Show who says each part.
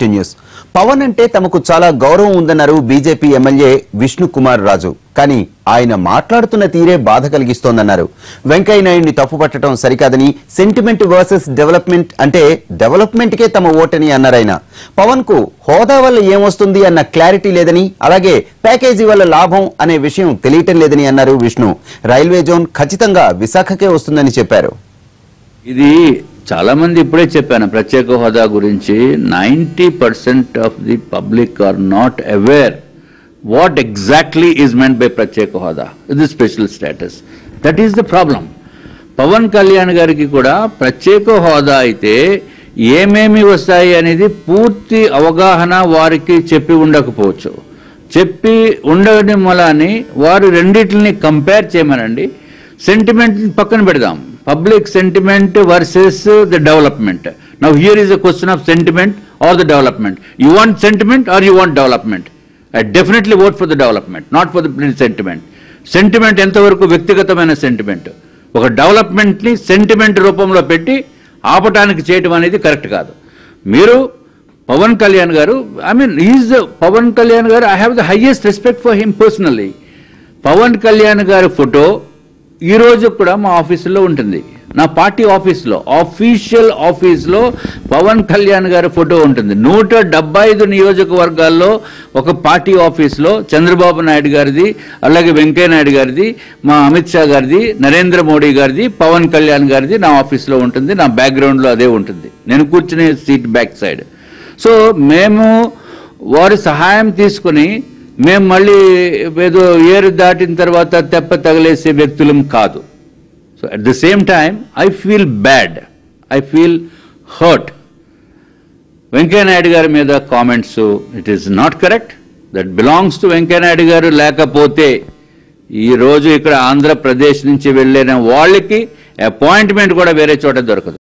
Speaker 1: to news Pawan అంటే తమకు చాలా గౌరవం ఉందన్నారు బీజేపీ ఎమ్మెల్యే విష్ణు కుమార్ రాజు కానీ ఆయన మాట్లాడుతున్న తీరే బాధ కలిగిస్తోందన్నారు వెంకయ్య నాయుడిని తప్పుపట్టడం సరికాదని సెంటిమెంట్ వర్సెస్ డెవలప్మెంట్ అంటే డెవలప్మెంట్ కే తమ ఓటని అన్నారాయన పవన్ కు హోదా వల్ల ఏమొస్తుంది అన్న క్లారిటీ లేదని అలాగే ప్యాకేజీ వల్ల లాభం అనే విషయం తెలియటం లేదని అన్నారు విష్ణు రైల్వే జోన్ ఖచ్చితంగా విశాఖకే వస్తుందని చెప్పారు
Speaker 2: ఇది చాలా మంది ఇప్పుడే చెప్పాను ప్రత్యేక హోదా గురించి ninety percent of the public are not aware what exactly is meant by ప్రత్యేక హోదా ఇది special status that is the problem Pawan Kalyan గారికి కూడా ప్రత్యేక హోదా అయితే ఏమేమి వస్తాయి అనేది పూర్తి అవగాహన వారికి చెప్పి ఉండకపోవచ్చు చెప్పి ఉండడం వలని వారు రెండింటిని కంపేర్ చేయమనండి సెంటిమెంట్ పక్కన పెడదాం public sentiment versus the development now here is a question of sentiment or the development you want sentiment or you want development I definitely vote for the development not for the sentiment sentiment ఎంతవరకు వ్యక్తిగతమైన sentiment ఒక డెవలప్మెంట్ని sentiment రూపంలో పెట్టి ఆపటానికి చేయటం అనేది correct కాదు మీరు Pawan Kalyan garu I mean is Pawan Kalyan garu I have the highest respect for him personally Pawan Kalyan గారి ఫోటో ఈ రోజు కూడా మా ఆఫీసులో ఉంటుంది నా పార్టీ ఆఫీస్లో ఆఫీషియల్ ఆఫీస్లో పవన్ కళ్యాణ్ గారి ఫోటో ఉంటుంది నూట డెబ్బై ఐదు నియోజకవర్గాల్లో ఒక పార్టీ ఆఫీస్లో చంద్రబాబు నాయుడు గారిది అలాగే వెంకయ్య నాయుడు గారిది మా అమిత్ షా గారిది నరేంద్ర మోడీ గారిది పవన్ కళ్యాణ్ గారిది నా ఆఫీస్లో ఉంటుంది నా బ్యాక్గ్రౌండ్లో అదే ఉంటుంది నేను కూర్చునే సీట్ బ్యాక్ సైడ్ సో మేము వారి సహాయం తీసుకుని మేము మళ్ళీ ఏదో ఏరు దాటిన తర్వాత తెప్ప తగిలేసే వ్యక్తులం కాదు so at the same time I feel bad I feel hurt Venkaiah Naidu గారి మీద comments it is not correct that belongs to Venkaiah Naidu garu లేకపోతే ఈ రోజు ఇక్కడ ఆంధ్రప్రదేశ్ నుంచి వెళ్ళిన వాళ్ళకి అపాయింట్మెంట్ కూడా వేరే చోట దొరకదు